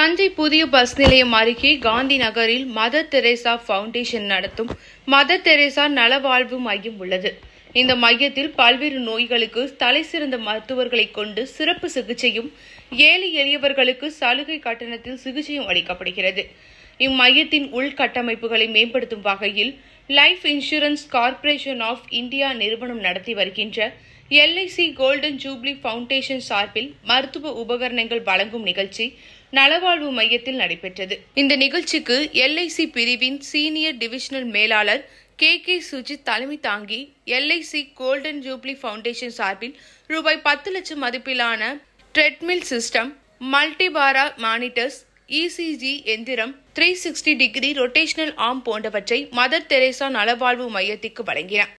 தஞ்சை புதிய பஸ் நிலையம் அருகே காந்தி நகரில் மதர் தெரேசா ஃபவுண்டேஷன் நடத்தும் மதர் தெரேசா நலவாழ்வு மையம் உள்ளது இந்த மையத்தில் பல்வேறு நோய்களுக்கு தலைசிறந்த மருத்துவர்களை கொண்டு சிறப்பு சிகிச்சையும் ஏழை எளியவர்களுக்கு சலுகை கட்டணத்தில் சிகிச்சையும் அளிக்கப்படுகிறது இம்மையத்தின் உள்கட்டமைப்புகளை மேம்படுத்தும் வகையில் life insurance corporation of India நிறுவனம் நடத்தி வருகின்ற எல்ஐசி கோல்டன் ஜூப்ளி ஃபவுண்டேஷன் சார்பில் மருத்துவ உபகரணங்கள் வழங்கும் நிகழ்ச்சி நலவாழ்வு மையத்தில் நடைபெற்றது இந்த நிகழ்ச்சிக்கு எல்ஐசி பிரிவின் சீனியர் டிவிஷனல் மேலாளர் கே கே சுஜித் தலைமை தாங்கி எல்ஐசி கோல்டன் ஜூப்ளி ஃபவுண்டேஷன் சார்பில் ரூபாய் பத்து லட்சம் மதிப்பிலான treadmill system multipara monitors ECG எந்திரம் three sixty degree rotational arm போன்றவற்றை மதர் தெரேசா நலவாழ்வு மையத்திற்கு வழங்கினார்